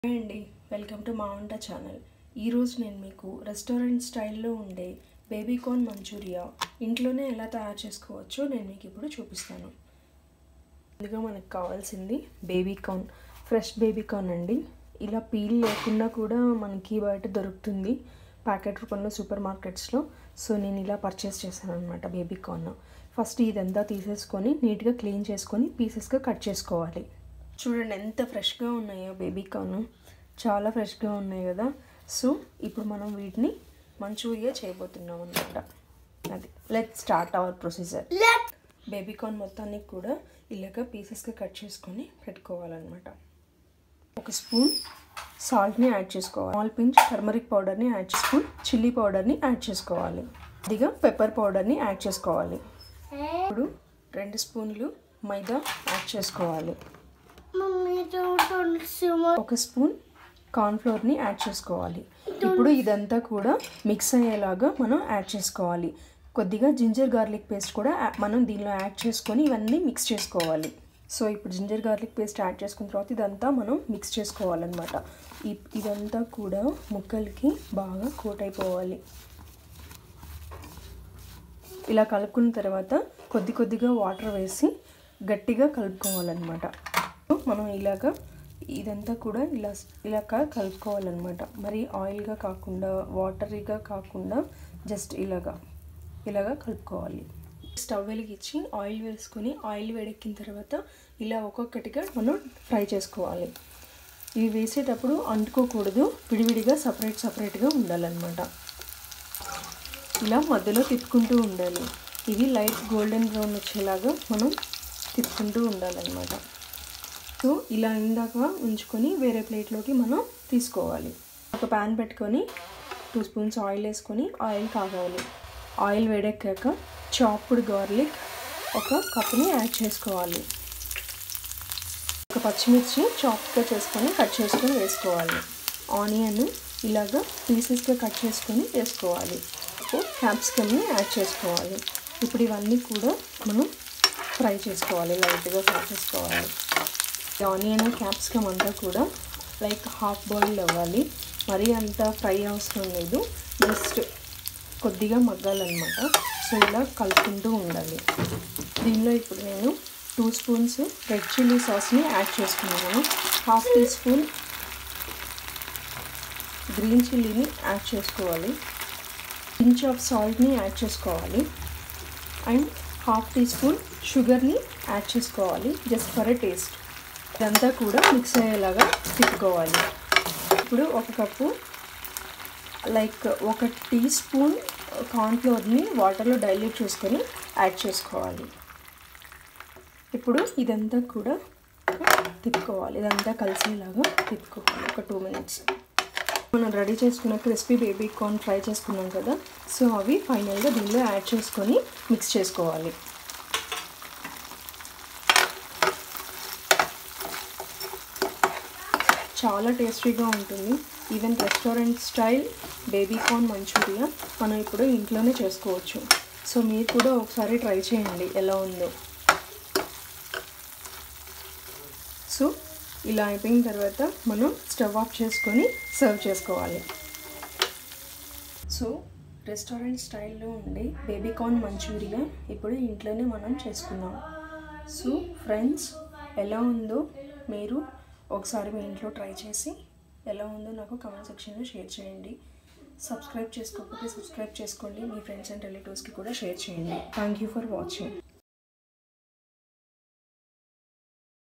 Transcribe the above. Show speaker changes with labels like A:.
A: hi అండి welcome to మా వంట ఛానల్ ఈరోజు నేను మీకు రెస్టారెంట్ స్టైల్లో ఉండే బేబీ కార్న్ మంచూరియా ఇంట్లోనే ఎలా తయారు చేసుకోవచ్చో నేను మీకు ఇప్పుడు చూపిస్తాను ముందుగా మనకు కావాల్సింది baby corn fresh baby corn అండి ఇలా పీల్ లేకుండా కూడా మనకి బయట దొరుకుతుంది ప్యాకెట్ రూపంలో సూపర్ మార్కెట్స్లో సో నేను ఇలా పర్చేస్ చేశాను అనమాట బేబీ కార్న్ ఫస్ట్ ఇదంతా తీసేసుకొని నీట్గా క్లీన్ చేసుకొని పీసెస్గా కట్ చేసుకోవాలి చూడండి ఎంత ఫ్రెష్గా ఉన్నాయో బేబీ కార్న్ చాలా ఫ్రెష్గా ఉన్నాయి కదా సో ఇప్పుడు మనం వీటిని మంచూరియా చేయబోతున్నాం అనమాట అది let start our procedure baby corn మొత్తాన్ని కూడా ఇలాగ పీసెస్గా కట్ చేసుకొని పెట్టుకోవాలన్నమాట ఒక స్పూన్ సాల్ట్ని యాడ్ చేసుకోవాలి స్మాల్ పించ్ టర్మరిక్ పౌడర్ని యాడ్ చేసుకుని చిల్లీ పౌడర్ని యాడ్ చేసుకోవాలి అదిగా పెప్పర్ పౌడర్ని యాడ్ చేసుకోవాలి ఇప్పుడు రెండు స్పూన్లు మైదా యాడ్ చేసుకోవాలి ఒక స్పూన్ కార్న్ఫ్లోర్ని యాడ్ చేసుకోవాలి ఇప్పుడు ఇదంతా కూడా మిక్స్ అయ్యేలాగా మనం యాడ్ చేసుకోవాలి కొద్దిగా జింజర్ గార్లిక్ పేస్ట్ కూడా యా- మనం దీనిలో యాడ్ చేసుకొని ఇవన్నీ మిక్స్ చేసుకోవాలి సో ఇప్పుడు జింజర్ గార్లిక్ పేస్ట్ యాడ్ చేసుకున్న తర్వాత ఇదంతా మనం మిక్స్ చేసుకోవాలన్నమాట ఈ ఇదంతా కూడా ముక్కలకి బాగా కోట్ అయిపోవాలి ఇలా కలుపుకున్న తర్వాత కొద్ది కొద్దిగా వాటర్ వేసి గట్టిగా కలుపుకోవాలన్నమాట మనం ఇలాగా ఇదంతా కూడా ఇలా ఇలాగా కలుపుకోవాలన్నమాట మరి ఆయిల్గా కాకుండా వాటరీగా కాకుండా జస్ట్ ఇలాగా ఇలాగా కలుపుకోవాలి స్టవ్ వెలిగించి ఆయిల్ వేసుకొని ఆయిల్ వేడెక్కిన తర్వాత ఇలా ఒక్కొక్కటిగా మనం ఫ్రై చేసుకోవాలి ఇవి వేసేటప్పుడు అంటుకోకూడదు విడివిడిగా సపరేట్ సపరేట్గా ఉండాలన్నమాట ఇలా మధ్యలో తిప్పుకుంటూ ఉండాలి ఇవి లైట్ గోల్డెన్ బ్రౌన్ వచ్చేలాగా మనం తిప్పుకుంటూ ఉండాలన్నమాట సో ఇలా ఇందాక ఉంచుకొని వేరే ప్లేట్లోకి మనం తీసుకోవాలి ఒక ప్యాన్ పెట్టుకొని టూ స్పూన్స్ ఆయిల్ వేసుకొని ఆయిల్ కాగాలి ఆయిల్ వేడెక్కాక చాప్డ్ గార్లిక్ ఒక కప్ని యాడ్ చేసుకోవాలి ఒక పచ్చిమిర్చి చాప్గా చేసుకొని కట్ చేసుకొని వేసుకోవాలి ఆనియన్ ఇలాగా పీసెస్గా కట్ చేసుకొని వేసుకోవాలి క్యాప్సికమ్ని యాడ్ చేసుకోవాలి ఇప్పుడు ఇవన్నీ కూడా మనం ఫ్రై చేసుకోవాలి లైట్గా ఫ్రై చేసుకోవాలి ఈ ఆనియన్ క్యాప్సికమ్ అంతా కూడా లైక్ హాఫ్ బాయిల్ అవ్వాలి మరీ అంత ఫ్రై అవసరం లేదు జస్ట్ కొద్దిగా మగ్గాలన్నమాట సో ఇలా కలుపుకుంటూ ఉండాలి దీనిలో ఇప్పుడు నేను టూ స్పూన్స్ రెడ్ చిల్లీ సాస్ని యాడ్ చేసుకున్నాను హాఫ్ టీ స్పూన్ గ్రీన్ చిల్లీని యాడ్ చేసుకోవాలి ఇంచ్ ఆఫ్ సాల్ట్ని యాడ్ చేసుకోవాలి అండ్ హాఫ్ టీ స్పూన్ షుగర్ని యాడ్ చేసుకోవాలి జస్ట్ ఫర్ ఎ టేస్ట్ ఇదంతా కూడా మిక్స్ అయ్యేలాగా తిప్పుకోవాలి ఇప్పుడు ఒక కప్పు లైక్ ఒక టీ స్పూన్ కార్న్ఫ్లోర్ని వాటర్లో డైల్యూట్ చేసుకొని యాడ్ చేసుకోవాలి ఇప్పుడు ఇదంతా కూడా తిప్పుకోవాలి ఇదంతా కలిసేలాగా తిప్పుకోవాలి ఒక టూ మినిట్స్ మనం రెడీ చేసుకున్న క్రిస్పీ బేబీ కార్న్ ఫ్రై చేసుకున్నాం కదా సో అవి ఫైనల్గా దీనిలో యాడ్ చేసుకొని మిక్స్ చేసుకోవాలి చాలా టేస్టీగా ఉంటుంది even restaurant style baby corn manchuria మనం ఇప్పుడు ఇంట్లోనే చేసుకోవచ్చు సో మీరు కూడా ఒకసారి ట్రై చేయండి ఎలా ఉందో సో ఇలా అయిపోయిన తర్వాత మనం స్టవ్ ఆఫ్ చేసుకొని సర్వ్ చేసుకోవాలి సో రెస్టారెంట్ స్టైల్లో ఉండే బేబీ కార్న్ మంచూరియా ఇప్పుడు ఇంట్లోనే మనం చేసుకుందాం సో ఫ్రెండ్స్ ఎలా ఉందో మీరు ఒకసారి మీ ఇంట్లో ట్రై చేసి ఎలా ఉందో నాకు కామెంట్ సెక్షన్లో షేర్ చేయండి సబ్స్క్రైబ్ చేసుకోకపోతే సబ్స్క్రైబ్ చేసుకోండి మీ ఫ్రెండ్స్ అండ్ రిలేటివ్స్కి కూడా షేర్ చేయండి థ్యాంక్ యూ ఫర్ వాచింగ్